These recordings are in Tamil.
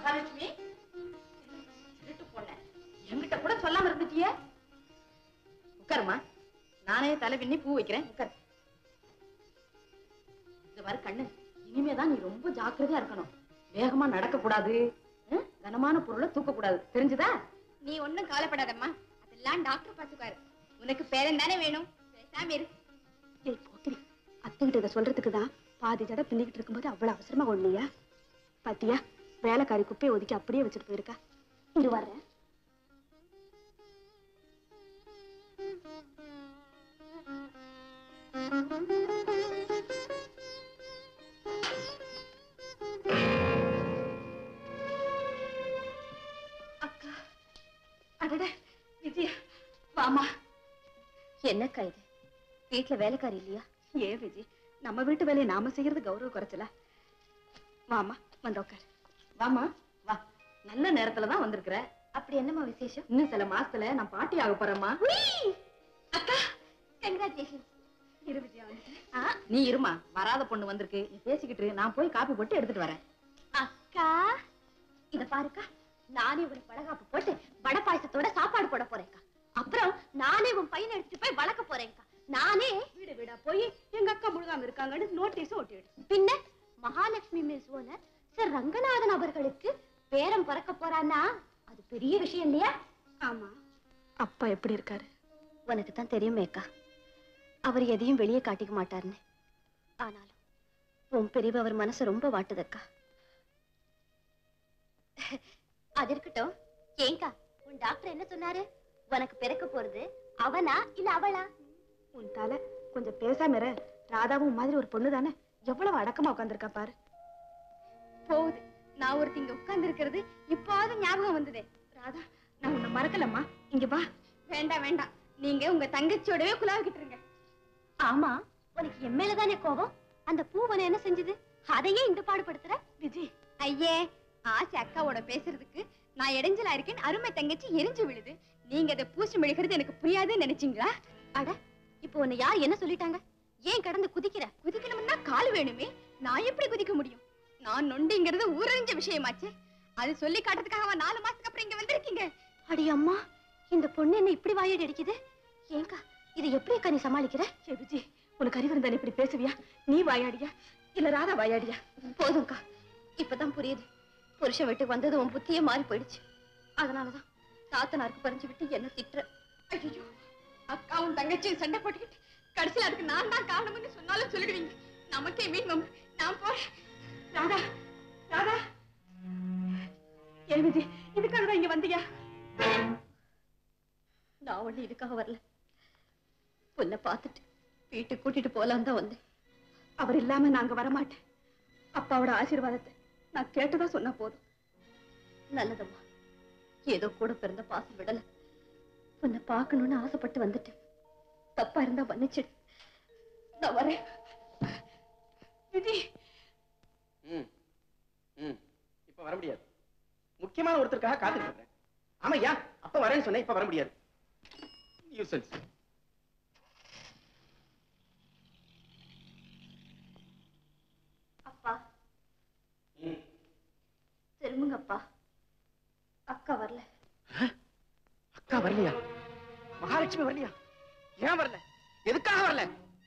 மகாலட்சுமி திருட்டு பொண்ணு என்கிட்ட கூட சொல்லாம இருந்துட்டியே உட்காருமா நானே தலை பின்னி பூ வைக்கிறேன் உட்காரு இந்த மாதிரி கண்ணு இனிமேதான் நீ ரொம்ப ஜாக்கிரதையா இருக்கணும் வேகமா நடக்க கூடாது ஹம்? கனமான பொருளை தூக்க கூடாது தெரிஞ்சுதா நீ ஒண்ணும் கவலைப்படாதம்மா அதெல்லாம் டாக்டர் பாத்துக்காரு உனக்கு பேரன் தானே வேணும் பேசாம இரு ஏய் போக்கிரி அத்தைகிட்ட இதை சொல்றதுக்கு தான் பாதி ஜடை பின்னிக்கிட்டு இருக்கும்போது அவ்வளவு அவசரமா ஒண்ணியா பாத்தியா வேலைக்காரி குப்பையை ஒதுக்கி அப்படியே வச்சுட்டு போயிருக்கா இரு வர்றேன் அக்கா அடட விஜயா வாமா என்னக்கா இது வீட்டுல வேலைக்காரி இல்லையா ஏன் விஜி நம்ம வீட்டு வேலையை நாம செய்யறது கௌரவ குறைச்சல வாமா வந்து உட்காரு வாமா வா நல்ல நேரத்துல தான் வந்திருக்கிற அப்படி என்னம்மா விசேஷம் இன்னும் சில மாசத்துல நான் பாட்டி ஆக போறேம்மா அக்கா கங்க்ராச்சுலேஷன் இரு விஜயா வந்துட்டு ஆ, நீ இருமா வராத பொண்ணு வந்திருக்கு நீ பேசிக்கிட்டு இரு. நான் போய் காப்பி போட்டு எடுத்துட்டு வரேன் அக்கா இத பாருக்கா நானே ஒரு படகாப்பு போட்டு வடை பாயசத்தோட சாப்பாடு போட போறேன்க்கா அப்புறம் நானே உன் பையனை எடுத்துட்டு போய் வளர்க்க போறேன்க்கா நானே வீடு வீடா போய் எங்க அக்கா முழுகாம இருக்காங்கன்னு நோட்டீஸும் ஒட்டி விடு பின்ன Mahalakshmi mills owner sir Ranganathan அவர்களுக்கு பேரம் பிறக்க போறான்னா அது பெரிய விஷயம் இல்லையா ஆமா அப்பா எப்படி இருக்காரு உனக்கு தான் தெரியுமேக்கா அவர் எதையும் வெளியே காட்டிக்க மாட்டாருன்னு ஆனாலும் உன் பிரிவு அவர் மனசை ரொம்ப வாட்டுதக்கா அது இருக்கட்டும் ஏங்கா உன் டாக்டர் என்ன சொன்னாரு உனக்கு பிறக்க போறது அவனா இல்ல அவளா உன் தலை கொஞ்சம் பேசாம இரு ராதாவும் மாதிரி ஒரு பொண்ணு தானே எவ்வளவு அடக்கமா உட்காந்துருக்கா பாரு போகுது நான் ஒருத்தி இங்க உட்கார்ந்து இருக்கிறது இப்பாவது ஞாபகம் வந்ததே ராதா நான் உன்னை மறக்கலம்மா இங்க வா வேண்டாம் வேண்டாம் நீங்க உங்க தங்கச்சியோடவே குலாவிக்கிட்டு இருங்க ஆமா உனக்கு என் மேலதானே கோபம் அந்த பூவனை என்ன செஞ்சது அதையே இந்த பாடுபடுத்துற விஜய் ஐயே ஆசை அக்காவோட பேசுறதுக்கு நான் இடைஞ்சலா இருக்கேன் அருமை தங்கச்சி எரிஞ்சு விழுது நீங்க அதை பூசி மெழுகிறது எனக்கு புரியாதுன்னு நினைச்சீங்களா அட இப்போ உன்னை யார் என்ன சொல்லிட்டாங்க ஏன் கடந்து குதிக்கிற குதிக்கணும்னா கால் வேணுமே நான் எப்படி குதிக்க முடியும் நான் நொண்டிங்கிறது ஊரறிஞ்ச விஷயமாச்சே அது சொல்லி காட்டுறதுக்காக நாலு மாசத்துக்கு அப்புறம் இங்க வந்திருக்கீங்க அடி அம்மா இந்த பொண்ணு என்ன இப்படி வாயடி அடிக்குது ஏங்கா இதை எப்படி அக்கா நீ சமாளிக்கிற ஏ விஜய் உனக்கு அறிவு இருந்தா நீ இப்படி பேசுவியா நீ வாயாடியா இல்ல ராதா வாயாடியா போதும்க்கா இப்பதான் புரியுது புருஷன் வீட்டுக்கு வந்தது உன் புத்தியே மாறி போயிடுச்சு அதனாலதான் தாத்தனாருக்கு பறிஞ்சு விட்டு என்ன திட்டுற ஐயோ அக்காவும் தங்கச்சியும் சண்டை போட்டுக்கிட்டு கடைசியில அதுக்கு நான் தான் காரணம்னு சொன்னாலும் சொல்லிடுவீங்க நமக்கே மீன் வம்பு. நான் போறேன் ராதா ராதா ஏ விஜய் இதுக்காக தான் இங்க வந்தியா நான் ஒண்ணு இதுக்காக வரல பொண்ணை பார்த்துட்டு வீட்டுக்கு கூட்டிட்டு போலான்னு தான் வந்தேன் அவர் இல்லாம நாங்க வரமாட்டேன் அப்பாவோட ஆசீர்வாதத்தை நான் கேட்டதா சொன்னா போதும் நல்லதம்மா ஏதோ கூட பிறந்த பாசம் விடல உன்னை பார்க்கணும்னு ஆசைப்பட்டு வந்துட்டேன் தப்பா இருந்தா மன்னிச்சிடு நான் வரேன் விஜய் ம் ம் இப்ப வர முடியாது முக்கியமான ஒருத்தருக்காக காத்துட்டு இருக்கேன் ஆமாய்யா அப்ப வரேன்னு சொன்னேன் இப்ப வர முடியாது யூசன்ஸ் அப்பா ம் திரும்புங்கப்பா அக்கா வரல அக்கா வரலையா மகாலட்சுமி வரலையா ஏன் வரல எதுக்காக வரல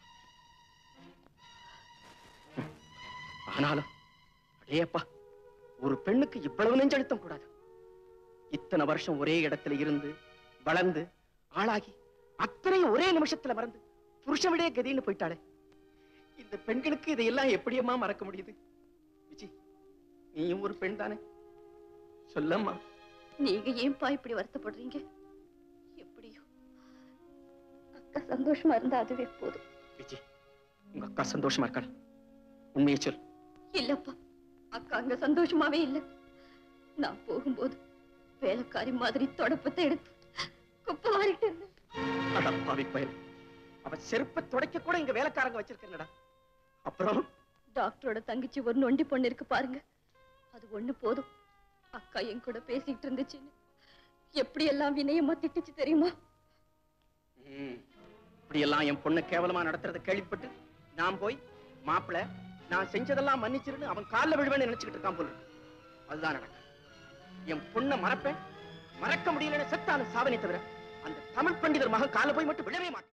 ஆனாலும் அடேப்பா ஒரு பெண்ணுக்கு இவ்வளவு நெஞ்சழுத்தம் கூடாது இத்தனை வருஷம் ஒரே இடத்துல இருந்து வளர்ந்து ஆளாகி அத்தனையும் ஒரே நிமிஷத்துல மறந்து புருஷன் விடே கதின்னு போயிட்டாளே இந்த பெண்களுக்கு இதையெல்லாம் எப்படியம்மா மறக்க முடியுது விஜி நீயும் ஒரு பெண் தானே சொல்லம்மா நீங்க ஏன்பா இப்படி வருத்தப்படுறீங்க எப்படியோ அக்கா சந்தோஷமா இருந்தா அதுவே போதும் விஜி உங்க அக்கா சந்தோஷமா இருக்காளா உண்மையை சொல் இல்லப்பா அக்கா அங்க சந்தோஷமாவே இல்ல நான் போகும்போது வேலைக்காரி மாதிரி தொடப்பத்தை எடுத்து குப்பை வாரிட்டு இருந்தேன் அடப்பாவி பயல் அவ செருப்பை துடைக்க கூட இங்க வேலைக்காரங்க வச்சிருக்கேன்டா அப்புறம் டாக்டரோட தங்கச்சி ஒரு நொண்டி பொண்ணு இருக்கு பாருங்க அது ஒண்ணு போதும் அக்கா என் கூட பேசிட்டு இருந்துச்சுன்னு எப்படி எல்லாம் வினயமா திட்டுச்சு தெரியுமா ம், இப்படியெல்லாம் என் பொண்ணை கேவலமா நடத்துறத கேள்விப்பட்டு நான் போய் மாப்பிள நான் செஞ்சதெல்லாம் மன்னிச்சிருன்னு அவன் கால்ல விழுவேன்னு நினைச்சுக்கிட்டு இருக்கான் போல இருக்கு. அதுதான் நடக்கும் என் பொண்ணை மறப்பேன் மறக்க முடியலன்னு செத்தாலும் சாவனே தவிர அந்த தமிழ் பண்டிதர் மகன் கால போய் மட்டும் விடவே மாட்டேன்